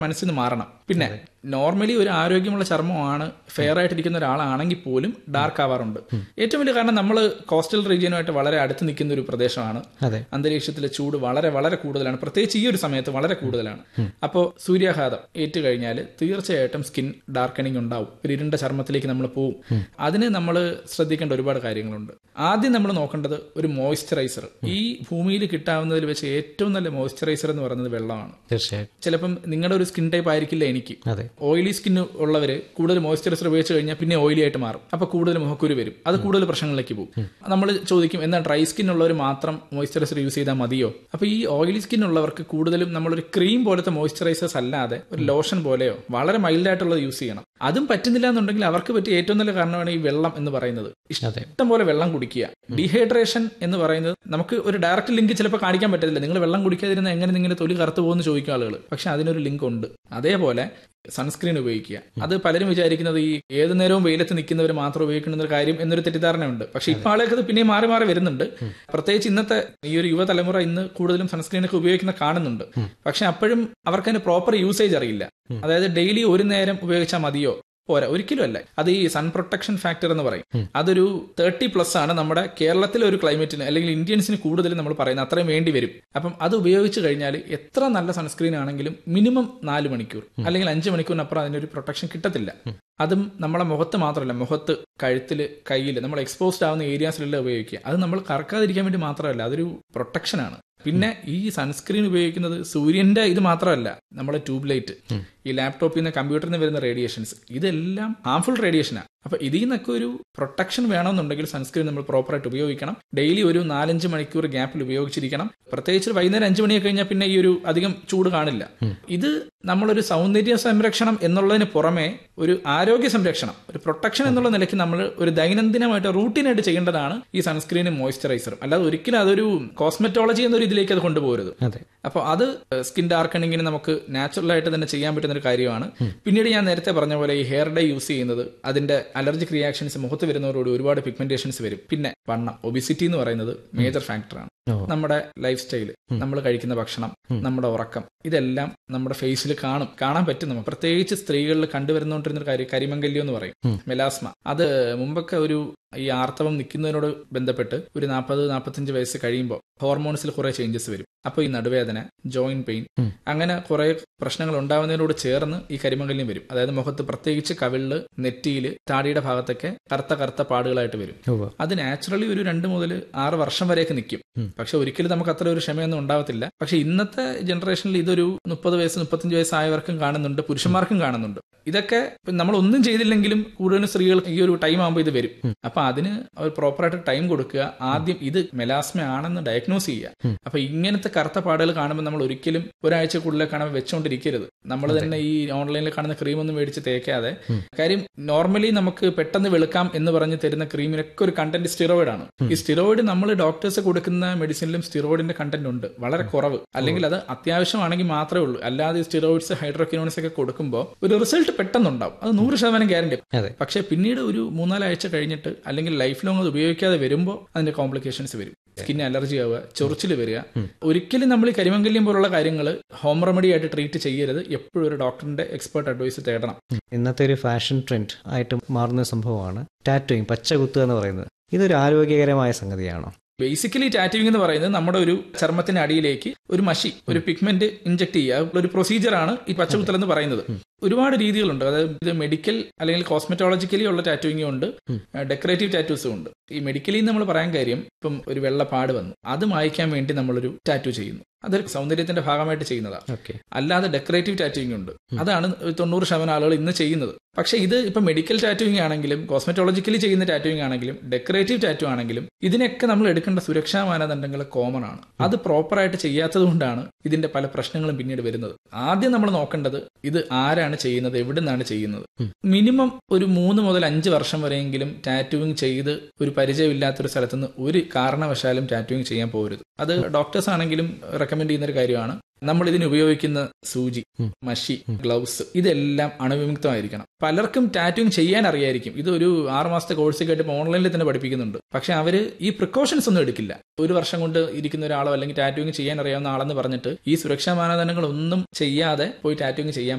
മനസ്സിൽ നിന്ന് മാറണം പിന്നെ നോർമലി ഒരു ആരോഗ്യമുള്ള ചർമ്മമാണ് ഫെയർ ആയിട്ടിരിക്കുന്ന ഒരാളാണെങ്കിൽ പോലും ഡാർക്ക് ആവാറുണ്ട് ഏറ്റവും വലിയ കാരണം നമ്മൾ കോസ്റ്റൽ റീജിയനുമായിട്ട് വളരെ അടുത്ത് നിൽക്കുന്ന ഒരു പ്രദേശമാണ് അതെ അന്തരീക്ഷത്തിലെ ചൂട് വളരെ വളരെ കൂടുതലാണ് പ്രത്യേകിച്ച് ഈ ഒരു സമയത്ത് വളരെ കൂടുതലാണ് അപ്പോൾ സൂര്യാഘാതം ഏറ്റു കഴിഞ്ഞാൽ തീർച്ചയായിട്ടും സ്കിൻ ഡാർക്കണിങ് ഉണ്ടാവും ഒരു ഇരുണ്ട ചർമ്മത്തിലേക്ക് നമ്മൾ പോവും അതിന് നമ്മൾ ശ്രദ്ധിക്കേണ്ട ഒരുപാട് കാര്യങ്ങളുണ്ട് ആദ്യം നമ്മൾ നോക്കേണ്ടത് ഒരു മോയ്സ്ചറൈസർ ഈ ഭൂമിയിൽ കിട്ടാവുന്നതിൽ വെച്ച് ഏറ്റവും നല്ല മോയ്സ്ചറൈസർ എന്ന് പറയുന്നത് വെള്ളമാണ് തീർച്ചയായിട്ടും ചിലപ്പം നിങ്ങളുടെ ഒരു സ്കിൻ ടൈപ്പ് ആയിരിക്കില്ല എനിക്ക് അതെ ഓയിലി സ്കിൻ ഉള്ളവര് കൂടുതൽ മോയ്സ്ചറൈസർ ഉപയോഗിച്ച് കഴിഞ്ഞാൽ പിന്നെ ഓയിലി ആയിട്ട് മാറും അപ്പൊ കൂടുതൽ മുഖക്കുരു വരും അത് കൂടുതൽ പ്രശ്നങ്ങളിലേക്ക് പോകും നമ്മൾ ചോദിക്കും എന്നാൽ ഡ്രൈ സ്കിൻ ഉള്ളവർ മാത്രം മോയ്സ്ചറൈസർ യൂസ് ചെയ്താൽ മതിയോ അപ്പൊ ഈ ഓയിലി സ്കിൻ ഉള്ളവർക്ക് കൂടുതലും നമ്മളൊരു ക്രീം പോലത്തെ മോയ്സ്ചറൈസേഴ്സ് അല്ലാതെ ഒരു ലോഷൻ പോലെയോ വളരെ മൈൽഡ് ആയിട്ടുള്ളത് യൂസ് ചെയ്യണം അതും പറ്റുന്നില്ല എന്നുണ്ടെങ്കിൽ അവർക്ക് പറ്റിയ ഏറ്റവും നല്ല കാരണമാണ് ഈ വെള്ളം എന്ന് പറയുന്നത് അതെ ഇഷ്ടം പോലെ വെള്ളം കുടിക്കുക ഡീഹൈഡ്രേഷൻ എന്ന് പറയുന്നത് നമുക്ക് ഒരു ഡയറക്റ്റ് ലിങ്ക് ചിലപ്പോൾ കാണിക്കാൻ പറ്റത്തില്ല നിങ്ങൾ വെള്ളം കുടിക്കാതിരുന്ന എങ്ങനെ നിങ്ങളുടെ തൊലി കറുത്തു പോകുമെന്ന് ചോദിക്കും ആളുകൾ പക്ഷെ അതിനൊരു ലിങ്ക് ഉണ്ട് അതേപോലെ സൺസ്ക്രീൻ ഉപയോഗിക്കുക അത് പലരും വിചാരിക്കുന്നത് ഈ ഏത് നേരവും വെയിലത്ത് നിൽക്കുന്നവർ മാത്രം ഉപയോഗിക്കുന്ന ഒരു കാര്യം എന്നൊരു തെറ്റിദ്ധാരണയുണ്ട് പക്ഷെ ഇപ്പൊ ആളുകൾക്ക് അത് പിന്നെയും മാറി മാറി വരുന്നുണ്ട് പ്രത്യേകിച്ച് ഇന്നത്തെ ഈ ഒരു യുവതലമുറ ഇന്ന് കൂടുതലും സൺസ്ക്രീൻ ഒക്കെ ഉപയോഗിക്കുന്ന കാണുന്നുണ്ട് പക്ഷെ അപ്പോഴും അവർക്ക് അതിന്റെ പ്രോപ്പർ യൂസേജ് അറിയില്ല അതായത് ഡെയിലി ഒരു നേരം ഉപയോഗിച്ചാൽ മതിയോ പോരാ ഒരിക്കലും അല്ല അത് ഈ സൺ പ്രൊട്ടക്ഷൻ ഫാക്ടർ എന്ന് പറയും അതൊരു തേർട്ടി പ്ലസ് ആണ് നമ്മുടെ കേരളത്തിലെ ഒരു ക്ലൈമറ്റിന് അല്ലെങ്കിൽ ഇന്ത്യൻസിന് കൂടുതൽ നമ്മൾ പറയുന്നത് അത്രയും വേണ്ടി വരും അപ്പം അത് ഉപയോഗിച്ച് കഴിഞ്ഞാൽ എത്ര നല്ല സൺസ്ക്രീൻ ആണെങ്കിലും മിനിമം നാല് മണിക്കൂർ അല്ലെങ്കിൽ അഞ്ച് മണിക്കൂറിനപ്പുറം അതിനൊരു പ്രൊട്ടക്ഷൻ കിട്ടത്തില്ല അതും നമ്മളെ മുഖത്ത് മാത്രമല്ല മുഖത്ത് കഴുത്തിൽ കയ്യിൽ നമ്മൾ എക്സ്പോസ്ഡ് ആവുന്ന ഏരിയാസിലെല്ലാം ഉപയോഗിക്കുക അത് നമ്മൾ കറക്കാതിരിക്കാൻ വേണ്ടി മാത്രമല്ല അതൊരു പ്രൊട്ടക്ഷനാണ് പിന്നെ ഈ സൺസ്ക്രീൻ ഉപയോഗിക്കുന്നത് സൂര്യന്റെ ഇത് മാത്രമല്ല നമ്മളെ ട്യൂബ് ലൈറ്റ് ഈ ലാപ്ടോപ്പിൽ നിന്ന് കമ്പ്യൂട്ടറിൽ നിന്ന് വരുന്ന റേഡിയേഷൻസ് ഇതെല്ലാം ഹാംഫുൾ റേഡിയേഷനാണ് അപ്പൊ ഇതിൽ നിന്നൊക്കെ ഒരു പ്രൊട്ടക്ഷൻ വേണമെന്നുണ്ടെങ്കിൽ സൺസ്ക്രീൻ നമ്മൾ പ്രോപ്പറായിട്ട് ഉപയോഗിക്കണം ഡെയിലി ഒരു നാലഞ്ച് മണിക്കൂർ ഗ്യാപ്പിൽ ഉപയോഗിച്ചിരിക്കണം പ്രത്യേകിച്ച് വൈകുന്നേരം അഞ്ച് മണിയൊക്കെ കഴിഞ്ഞാൽ പിന്നെ ഈ ഒരു അധികം ചൂട് കാണില്ല ഇത് നമ്മളൊരു സൗന്ദര്യ സംരക്ഷണം എന്നുള്ളതിന് പുറമെ ഒരു ആരോഗ്യ സംരക്ഷണം ഒരു പ്രൊട്ടക്ഷൻ എന്നുള്ള നിലയ്ക്ക് നമ്മൾ ഒരു ദൈനംദിനമായിട്ട് റൂട്ടീനായിട്ട് ചെയ്യേണ്ടതാണ് ഈ സൺസ്ക്രീനും മോയ്സ്ചറൈസറും അല്ലാതെ ഒരിക്കലും അതൊരു കോസ്മെറ്റോളജി എന്നൊരു ഇതിലേക്ക് അത് കൊണ്ടുപോകരുത് അതെ അപ്പോൾ അത് സ്കിൻ ഡാർക്കണിങ്ങിന് നമുക്ക് നാച്ചുറൽ ആയിട്ട് തന്നെ ചെയ്യാൻ പറ്റുന്ന ഒരു കാര്യമാണ് പിന്നീട് ഞാൻ നേരത്തെ പറഞ്ഞ പോലെ ഈ ഹെയർ ഡൈ യൂസ് ചെയ്യുന്നത് അതിന്റെ അലർജിക് റിയാക്ഷൻസ് മുഖത്ത് വരുന്നതോടുകൂടി ഒരുപാട് പിഗ്മെന്റേഷൻസ് വരും പിന്നെ വണ്ണം ഒബിസിറ്റി എന്ന് പറയുന്നത് മേജർ ഫാക്ടറാണ് ഓ. നമ്മുടെ ലൈഫ് സ്റ്റൈല് നമ്മൾ കഴിക്കുന്ന ഭക്ഷണം നമ്മുടെ ഉറക്കം ഇതെല്ലാം നമ്മുടെ ഫേസിൽ കാണും കാണാൻ പറ്റും നമുക്ക് പ്രത്യേകിച്ച് സ്ത്രീകളിൽ കണ്ടുവരുന്നോണ്ടിരുന്ന ഒരു കാര്യം കരിമങ്കല്യം എന്ന് പറയും മെലാസ്മ അത് മുമ്പൊക്കെ ഒരു ഈ ആർത്തവം നിൽക്കുന്നതിനോട് ബന്ധപ്പെട്ട് ഒരു നാൽപ്പത് നാൽപ്പത്തഞ്ച് വയസ്സ് കഴിയുമ്പോൾ ഹോർമോൺസിൽ കുറെ ചേഞ്ചസ് വരും അപ്പോൾ ഈ നടുവേദന ജോയിന്റ് പെയിൻ അങ്ങനെ കുറെ പ്രശ്നങ്ങൾ ഉണ്ടാവുന്നതിനോട് ചേർന്ന് ഈ കരിമങ്കല്യം വരും അതായത് മുഖത്ത് പ്രത്യേകിച്ച് കവിളില് നെറ്റിയില് താടിയുടെ ഭാഗത്തൊക്കെ കറുത്ത കറുത്ത പാടുകളായിട്ട് വരും ഉവ്വ്. അത് നാച്ചുറലി ഒരു രണ്ട് മുതൽ ആറ് വർഷം വരെയൊക്കെ നിൽക്കും പക്ഷെ ഒരിക്കലും നമുക്ക് അത്ര ഒരു ക്ഷമയൊന്നും ഉണ്ടാവത്തില്ല പക്ഷെ ഇന്നത്തെ ജനറേഷനിൽ ഇതൊരു മുപ്പത് വയസ്സ് മുപ്പത്തഞ്ച് വയസ്സായവർക്കും കാണുന്നുണ്ട് പുരുഷന്മാർക്കും കാണുന്നുണ്ട് ഇതൊക്കെ നമ്മൾ ഒന്നും ചെയ്തില്ലെങ്കിലും കൂടുതലും സ്ത്രീകൾക്ക് ഈ ഒരു ടൈം ആകുമ്പോൾ ഇത് വരും അപ്പൊ അതിന് അവർ പ്രോപ്പറായിട്ട് ടൈം കൊടുക്കുക ആദ്യം ഇത് മെലാസ്മ ആണെന്ന് ഡയഗ്നോസ് ചെയ്യുക അപ്പൊ ഇങ്ങനത്തെ കറുത്ത പാടുകൾ കാണുമ്പോൾ നമ്മൾ ഒരിക്കലും ഒരാഴ്ച കൂടുതൽ കാണുമ്പോൾ വെച്ചോണ്ടിരിക്കരുത് നമ്മൾ തന്നെ ഈ ഓൺലൈനിൽ കാണുന്ന ക്രീം ഒന്നും മേടിച്ച് തേക്കാതെ കാര്യം നോർമലി നമുക്ക് പെട്ടെന്ന് വെളുക്കാം എന്ന് പറഞ്ഞ് തരുന്ന ക്രീമിനൊക്കെ ഒരു കണ്ടന്റ് സ്റ്റിറോയിഡ് ആണ് ഈ സ്റ്റിറോയിഡ് നമ്മൾ ഡോക്ടേഴ്സ് കൊടുക്കുന്ന മെഡിസിനിലും സ്റ്റിറോയിഡിന്റെ കണ്ടന്റ് ഉണ്ട് വളരെ കുറവ് അല്ലെങ്കിൽ അത് അത്യാവശ്യമാണെങ്കിൽ മാത്രമേ ഉള്ളൂ അല്ലാതെ ഈ സ്റ്റിറോയിഡ്സ് ഹൈഡ്രോക്കിനോൺസ് ഒക്കെ കൊടുക്കുമ്പോൾ ഒരു റിസൾട്ട് പെട്ടെന്നുണ്ടാവും അത് നൂറ് ശതമാനം ഗ്യാരണ്ടി അതെ പക്ഷെ പിന്നീട് ഒരു മൂന്നാലാഴ്ച കഴിഞ്ഞിട്ട് അല്ലെങ്കിൽ ലൈഫ് ലോങ് അത് ഉപയോഗിക്കാതെ വരുമ്പോൾ അതിന്റെ കോംപ്ലിക്കേഷൻസ് വരും സ്കിൻ അലർജി ആവുക ചൊറിച്ചിൽ വരിക ഒരിക്കലും നമ്മൾ ഈ കരിമങ്കല്യം പോലുള്ള കാര്യങ്ങൾ ഹോം റെമഡി ആയിട്ട് ട്രീറ്റ് ചെയ്യരുത് എപ്പോഴും ഒരു ഡോക്ടറിന്റെ എക്സ്പേർട്ട് അഡ്വൈസ് തേടണം ഇന്നത്തെ ഒരു ഫാഷൻ ട്രെൻഡ് ആയിട്ട് മാറുന്ന സംഭവമാണ് ടാറ്റോയിങ് പച്ച കുത്തുക എന്ന് പറയുന്നത് ഇതൊരു ആരോഗ്യകരമായ സംഗതിയാണോ ബേസിക്കലി ടാറ്റുവിംഗ് എന്ന് പറയുന്നത് നമ്മുടെ ഒരു ചർമ്മത്തിന്റെ അടിയിലേക്ക് ഒരു മഷി ഒരു പിഗ്മെന്റ് ഇഞ്ചെക്ട് ചെയ്യുക ഒരു പ്രൊസീജിയർ ആണ് ഈ പച്ചകുത്തൽ എന്ന് പറയുന്നത് ഒരുപാട് രീതികളുണ്ട് അതായത് ഇത് മെഡിക്കൽ അല്ലെങ്കിൽ കോസ്മെറ്റോളജിക്കലി ഉള്ള ടാറ്റുവിംഗും ഉണ്ട് ഡെക്കറേറ്റീവ് ടാറ്റൂസും ഉണ്ട് ഈ മെഡിക്കലി നമ്മൾ പറയാൻ കാര്യം ഇപ്പം ഒരു വെള്ളപ്പാട് വന്നു അത് മായ്ക്കാൻ വേണ്ടി നമ്മളൊരു ടാറ്റു ചെയ്യുന്നു അതൊരു സൗന്ദര്യത്തിന്റെ ഭാഗമായിട്ട് ചെയ്യുന്നതാണ് ഓക്കെ അല്ലാതെ ഡെക്കറേറ്റീവ് ടാറ്റുവിംഗ് ഉണ്ട് അതാണ് തൊണ്ണൂറ് ശതമാനം ആളുകൾ ഇന്ന് ചെയ്യുന്നത് പക്ഷെ ഇത് ഇപ്പൊ മെഡിക്കൽ ടാറ്റുവിംഗ് ആണെങ്കിലും കോസ്മെറ്റോളജിക്കലി ചെയ്യുന്ന ടാറ്റുവിംഗ് ആണെങ്കിലും ഡെക്കറേറ്റീവ് ടാറ്റു ആണെങ്കിലും ഇതിനൊക്കെ നമ്മൾ എടുക്കേണ്ട സുരക്ഷാ മാനദണ്ഡങ്ങൾ കോമൺ ആണ് അത് പ്രോപ്പറായിട്ട് ചെയ്യാത്തത് കൊണ്ടാണ് ഇതിന്റെ പല പ്രശ്നങ്ങളും പിന്നീട് വരുന്നത് ആദ്യം നമ്മൾ നോക്കേണ്ടത് ഇത് ആരാണ് ചെയ്യുന്നത് എവിടെ നിന്നാണ് ചെയ്യുന്നത് മിനിമം ഒരു മൂന്ന് മുതൽ അഞ്ച് വർഷം വരെയെങ്കിലും ടാറ്റുവിംഗ് ചെയ്ത് ഒരു പരിചയമില്ലാത്തൊരു സ്ഥലത്തുനിന്ന് ഒരു കാരണവശാലും ടാറ്റുവിംഗ് ചെയ്യാൻ പോകരുത് അത് ഡോക്ടേഴ്സ് ആണെങ്കിലും റെക്കമെൻഡ് ചെയ്യുന്ന ഒരു കാര്യമാണ് നമ്മൾ ഇതിന് ഉപയോഗിക്കുന്ന സൂചി മഷി ഗ്ലൗസ് ഇതെല്ലാം അണുവിമുക്തമായിരിക്കണം പലർക്കും ടാറ്റുവിംഗ് ചെയ്യാൻ അറിയായിരിക്കും ഇത് ഒരു ആറ് മാസത്തെ കോഴ്സൊക്കെ ആയിട്ട് ഓൺലൈനിൽ തന്നെ പഠിപ്പിക്കുന്നുണ്ട് പക്ഷെ അവര് ഈ പ്രിക്കോഷൻസ് ഒന്നും എടുക്കില്ല ഒരു വർഷം കൊണ്ട് ഇരിക്കുന്ന ഒരാളോ അല്ലെങ്കിൽ ടാറ്റുവിംഗ് ചെയ്യാൻ അറിയാവുന്ന ആളെന്ന് പറഞ്ഞിട്ട് ഈ സുരക്ഷാ മാനദണ്ഡങ്ങൾ ഒന്നും ചെയ്യാതെ പോയി ടാറ്റുവിംഗ് ചെയ്യാൻ